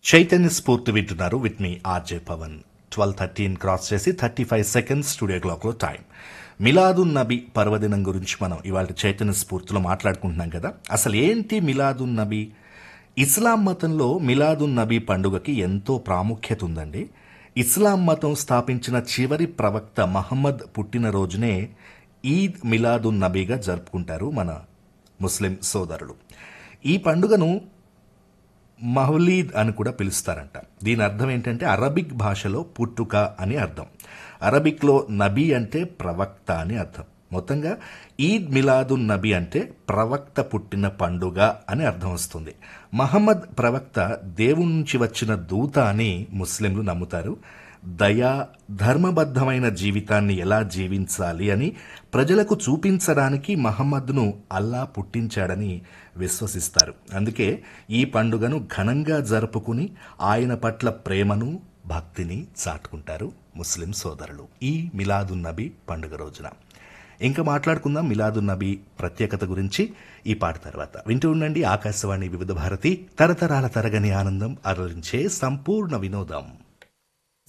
చైతన్య స్ఫూర్తి వింటున్నారు with me RJ Pawan twelve thirteen cross చేసి thirty five seconds studio క్లాక్లో time Miladun Nabi పర్వదినం గురించి మనం ఇవాళ చైతన్య స్ఫూర్తిలో మాట్లాడుకుంటున్నాం కదా అసలు ఏంటి మిలాదున్ నబీ ఇస్లాం మతంలో మిలాదున్ నబీ పండుగకి ఎంతో ప్రాముఖ్యత ఉందండి ఇస్లాం మతం స్థాపించిన చివరి ప్రవక్త మహమ్మద్ పుట్టినరోజునే ఈద్ మిలాదున్ నబీగా జరుపుకుంటారు మన ముస్లిం సోదరులు ఈ పండుగను మహ్లీద్ అని కూడా పిలుస్తారంట దీని అర్థం ఏంటంటే అరబిక్ భాషలో పుట్టుక అని అర్థం అరబిక్లో నబీ అంటే ప్రవక్త అని అర్థం మొత్తంగా ఈద్ మిలాదున్ నబీ అంటే ప్రవక్త పుట్టిన పండుగ అని అర్థం వస్తుంది మహమ్మద్ ప్రవక్త దేవుని నుంచి వచ్చిన దూత అని ముస్లింలు నమ్ముతారు దయా ధర్మబద్ధమైన జీవితాన్ని ఎలా జీవించాలి అని ప్రజలకు చూపించడానికి మహమ్మద్ను అల్లా పుట్టించాడని విశ్వసిస్తారు అందుకే ఈ పండుగను ఘనంగా జరుపుకుని ఆయన పట్ల ప్రేమను భక్తిని చాటుకుంటారు ముస్లిం సోదరులు ఈ మిలాదున్ నబీ పండుగ రోజున ఇంకా మాట్లాడుకుందాం మిలాదున్ నబీ ప్రత్యేకత గురించి ఈ పాట తర్వాత వింటూ ఉండండి ఆకాశవాణి వివిధ భారతి తరతరాల తరగని ఆనందం అరరించే సంపూర్ణ వినోదం